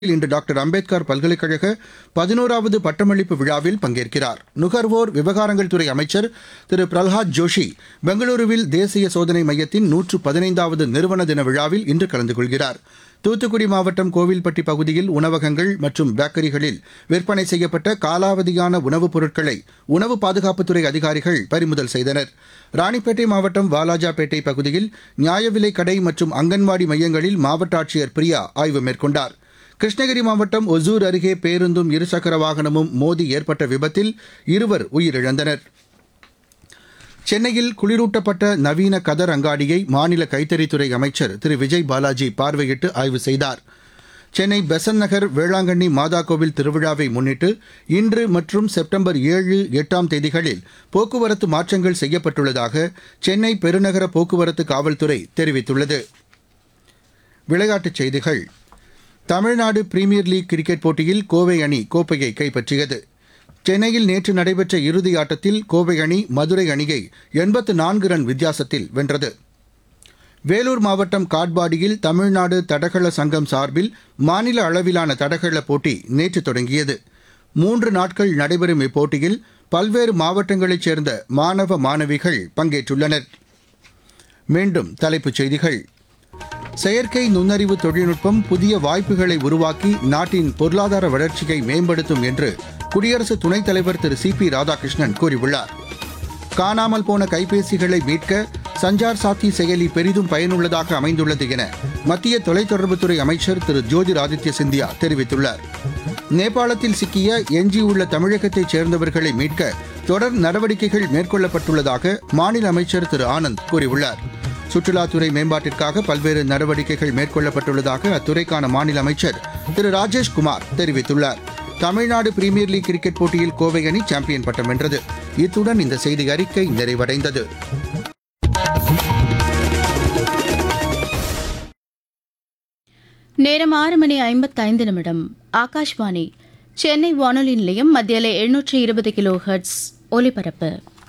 இன்று டாக்டர் அம்பேத்கர் பல்கலைக்கழக பதினோராவது பட்டமளிப்பு விழாவில் பங்கேற்கிறார் நுகர்வோர் விவகாரங்கள் துறை அமைச்சர் திரு பிரல்ஹாத் ஜோஷி பெங்களூருவில் தேசிய சோதனை மையத்தின் நூற்று பதினைந்தாவது நிறுவன தின விழாவில் இன்று கலந்து கொள்கிறார் தூத்துக்குடி மாவட்டம் கோவில்பட்டி பகுதியில் உணவகங்கள் மற்றும் பேக்கரிகளில் விற்பனை செய்யப்பட்ட காலாவதியான உணவுப் பொருட்களை உணவு பாதுகாப்புத்துறை அதிகாரிகள் பறிமுதல் செய்தனர் ராணிப்பேட்டை மாவட்டம் வாலாஜாபேட்டை பகுதியில் நியாய விலைக் கடை மற்றும் அங்கன்வாடி மையங்களில் மாவட்ட ஆட்சியர் பிரியா ஆய்வு மேற்கொண்டார் கிருஷ்ணகிரி மாவட்டம் ஒசூர் அருகே பேருந்தும் இருசக்கர வாகனமும் மோதி ஏற்பட்ட விபத்தில் இருவர் உயிரிழந்தனர் சென்னையில் குளிரூட்டப்பட்ட நவீன கதர் அங்காடியை மாநில கைத்தறித்துறை அமைச்சர் திரு விஜய் பாலாஜி பார்வையிட்டு ஆய்வு செய்தார் சென்னை பெசன் நகர் வேளாங்கண்ணி மாதா கோவில் திருவிழாவை முன்னிட்டு இன்று மற்றும் செப்டம்பர் ஏழு எட்டாம் தேதிகளில் போக்குவரத்து மாற்றங்கள் செய்யப்பட்டுள்ளதாக சென்னை பெருநகர போக்குவரத்து காவல்துறை தெரிவித்துள்ளது விளையாட்டுச் செய்திகள் தமிழ்நாடு பிரீமியர் லீக் கிரிக்கெட் போட்டியில் கோவை அணி கோப்பையை கைப்பற்றியது சென்னையில் நேற்று நடைபெற்ற இறுதி ஆட்டத்தில் கோவை அணி மதுரை அணியை எண்பத்து நான்கு ரன் வித்தியாசத்தில் வென்றது வேலூர் மாவட்டம் காட்பாடியில் தமிழ்நாடு தடகள சங்கம் சார்பில் மாநில அளவிலான தடகள போட்டி நேற்று தொடங்கியது மூன்று நாட்கள் நடைபெறும் இப்போட்டியில் பல்வேறு மாவட்டங்களைச் சேர்ந்த மாணவ மாணவிகள் பங்கேற்றுள்ளனர் மீண்டும் தலைப்புச் செய்திகள் செயற்கை நுண்ணறிவு தொழில்நுட்பம் புதிய வாய்ப்புகளை உருவாக்கி நாட்டின் பொருளாதார வளர்ச்சியை மேம்படுத்தும் என்று குடியரசு துணைத் தலைவர் திரு சி பி ராதாகிருஷ்ணன் கூறியுள்ளார் காணாமல் போன கைபேசிகளை மீட்க சஞ்சார் சாத்தி செயலி பெரிதும் பயனுள்ளதாக அமைந்துள்ளது என மத்திய தொலைத்தொடர்புத்துறை அமைச்சர் திரு ஜோதிர் ஆதித்ய சிந்தியா தெரிவித்துள்ளார் நேபாளத்தில் சிக்கிய எஞ்சியுள்ள தமிழகத்தைச் சேர்ந்தவர்களை மீட்க தொடர் நடவடிக்கைகள் மேற்கொள்ளப்பட்டுள்ளதாக மாநில அமைச்சர் திரு ஆனந்த் கூறியுள்ளார் சுற்றுலாத்துறை மேம்பாட்டிற்காக பல்வேறு நடவடிக்கைகள் மேற்கொள்ளப்பட்டுள்ளதாக அத்துறைக்கான மாநில அமைச்சர் திரு ராஜேஷ் குமார் தெரிவித்துள்ளார் தமிழ்நாடு பிரீமியர் லீக் கிரிக்கெட் போட்டியில் கோவை அணி சாம்பியன் பட்டம் வென்றது இத்துடன் இந்த செய்தி அறிக்கை நிறைவடைந்தது நேரம் ஆறு மணி ஐம்பத்தைந்து நிமிடம் ஆகாஷ்வாணி சென்னை வானொலி நிலையம் மத்தியில எழுநூற்றி இருபது கிலோ ஹெர்ட்ஸ் ஒலிபரப்பு